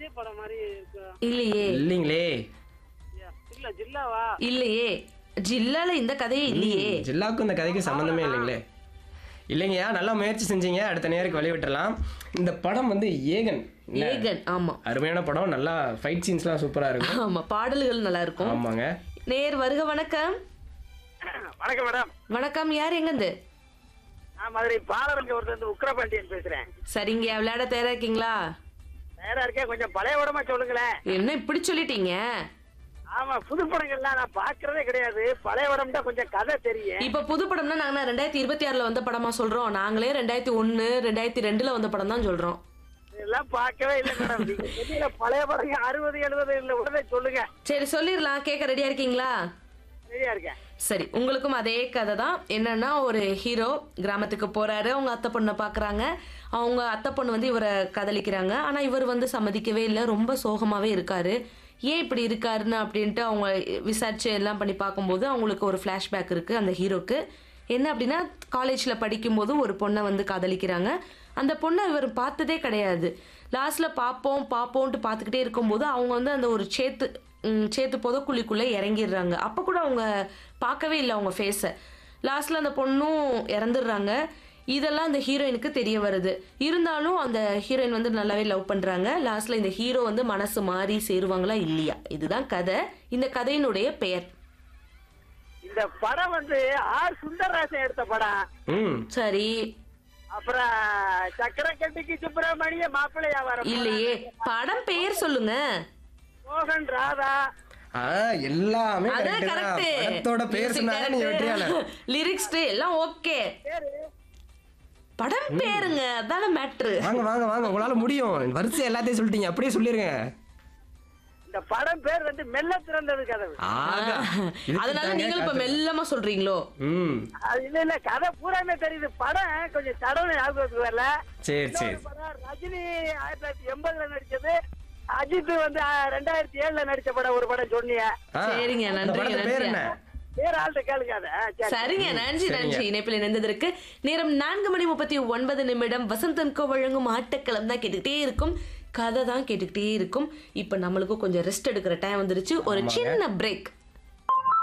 விஜய் படம் மாதிரி இருக்கு இல்லையே இல்லைங்களே ஐயா, இல்ல ஜில்லாவா இல்லையே ஜில்லால இந்த கதையே இல்லையே ஜில்லாவுக்கும் இந்த கதைக்கு சம்மந்தமே இல்லைங்களே இல்லைங்கய்யா நல்லா முயற்சி செஞ்சீங்க அடுத்த நேருக்கு வழி விட்டுறலாம் இந்த படம் வந்து ஏகன் என்ன? ஏகன் ஆமா அருமையான படம் நல்லா ஃபைட் சீன்ஸ்லாம் சூப்பரா இருக்கும் ஆமா பாடல்கள் நல்லா இருக்கும் ஆமாங்க நேர் வருக வணக்கம் வணக்கம் மேடம் வணக்கம் யார் எங்கந்து நான் மதுரை பாலரங்க ஒருத்தர் உக்ரபாண்டியன் பேசுறேன் சரிங்க விளையாட தயாரா இருக்கீங்களா நேரா இருக்கேன் கொஞ்சம் பழைய படமா சொல்லுங்களேன் என்ன இப்படி சொல்லிட்டீங்க ஆமா புது படங்கள்லாம் நான் பாக்குறதே கிடையாது பழைய படம் தான் கொஞ்சம் கதை தெரியும் இப்ப புது படம்னா நாங்க ரெண்டாயிரத்தி இருபத்தி ஆறுல வந்த படமா சொல்றோம் நாங்களே ரெண்டாயிரத்தி ஒண்ணு ரெண்டாயிரத்தி ரெண்டுல வந்த படம் தான் சொல்றோம் இதெல்லாம் பார்க்கவே இல்லை மேடம் நீங்க சொன்னீங்க பழைய படங்க அறுபது எழுபது இல்ல உடனே சொல்லுங்க சரி சொல்லிடலாம் கேட்க ரெடியா இருக்கீங்களா ரெடியா இருக்கேன் சரி உங்களுக்கும் அதே கதை தான் என்னன்னா ஒரு ஹீரோ கிராமத்துக்கு போறாரு அவங்க அத்தை பொண்ணை பாக்குறாங்க அவங்க அத்தை பொண்ணு வந்து இவரை கதலிக்கிறாங்க ஆனா இவர் வந்து சம்மதிக்கவே இல்லை ரொம்ப சோகமாவே இருக்காரு ஏன் இப்படி இருக்காருன்னு அப்படின்ட்டு அவங்க விசாரிச்சு எல்லாம் பண்ணி பார்க்கும்போது அவங்களுக்கு ஒரு ஃப்ளாஷ்பேக் இருக்கு அந்த ஹீரோக்கு என்ன அப்படின்னா காலேஜில் படிக்கும்போது ஒரு பொண்ணை வந்து காதலிக்கிறாங்க அந்த பொண்ணை இவர் பார்த்ததே கிடையாது லாஸ்ட்டில் பார்ப்போம் பார்ப்போன்ட்டு பார்த்துக்கிட்டே இருக்கும்போது அவங்க வந்து அந்த ஒரு சேத்து ம், சேத்து புதக்குழிக்குள்ளே இறங்கிடுறாங்க அப்போ கூட அவங்க பார்க்கவே இல்லை அவங்க ஃபேஸை லாஸ்ட்டில் அந்த பொண்ணும் இறந்துடுறாங்க இதெல்லாம் அந்த ஹீரோயினுக்கு தெரிய வருது இருந்தாலும் அந்த ஹீரோயின் வந்து நல்லாவே லவ் பண்ணுறாங்க லாஸ்ட்டில் இந்த ஹீரோ வந்து மனசு மாறி சேருவாங்களா இல்லையா இதுதான் கதை இந்த கதையினுடைய பெயர் இந்த படம் வந்து ஆர் சுந்தரராசன் எடுத்த படம் ம் சரி அப்புறம் சக்கரக்கட்டிக்கு சுப்பிரமணிய மாப்பிள்ளையா வர இல்லையே படம் பெயர் சொல்லுங்க மோகன் ராதா ஆ எல்லாமே அதான் correct தான். கரெக்ட் படத்தோட பேர் சொன்னாங்க நீங்க வெற்றியாளர் லிரிக்ஸ் எல்லாம் ஓகே பேரு படம் பேருங்க அதான மேட்ரு வாங்க வாங்க வாங்க உங்களால முடியும் வரிசை எல்லாத்தையும் சொல்லிட்டீங்க அப்படியே சொல்லிருங்க இந்த படம் பேர் வந்து மெல்ல திறந்தது கதவு ஆகா. இதுக்கு அதனால தாங்க நீங்களும் இப்ப காத்து- மெல்லமா சொல்றீங்களோ ம் அது இல்ல இல்ல கதை பூராமே தெரியுது படம் கொஞ்சம் சடவு ஞாபகத்துக்கு வரல சரி சரி இன்னொரு படம் ரஜினி ஆயிரத்தி தொள்ளாயிரத்தி எண்பதுல நடிச்சது அஜித் வந்து ஆ, ரெண்டாயிரத்தி ஏழுல நடிச்ச படம் ஒரு படம் சொன்னீங்க ஆ, சரிங்க, அந்த நன்றிங்க, படத்து பேர் நன்றிங்க. என்ன வேற ஆள்கிட்ட கேளுங்க அதை ஆ, சரி. சரிங்க நன்றி சரிங்க. நன்றி இணைப்பில் இணைந்ததற்கு நேரம் நான்கு மணி முப்பத்தி ஒன்பது நிமிடம் வசந்தன்கோ வழங்கும் ஆட்டக்களம் தான் கேட்டுக்கிட்டே இருக்கும் கதை தான் கேட்டுக்கிட்டே இருக்கும் இப்ப நம்மளுக்கும் கொஞ்சம் ரெஸ்ட் எடுக்கிற டைம் வந்துருச்சு ஒரு சின்ன பிரேக்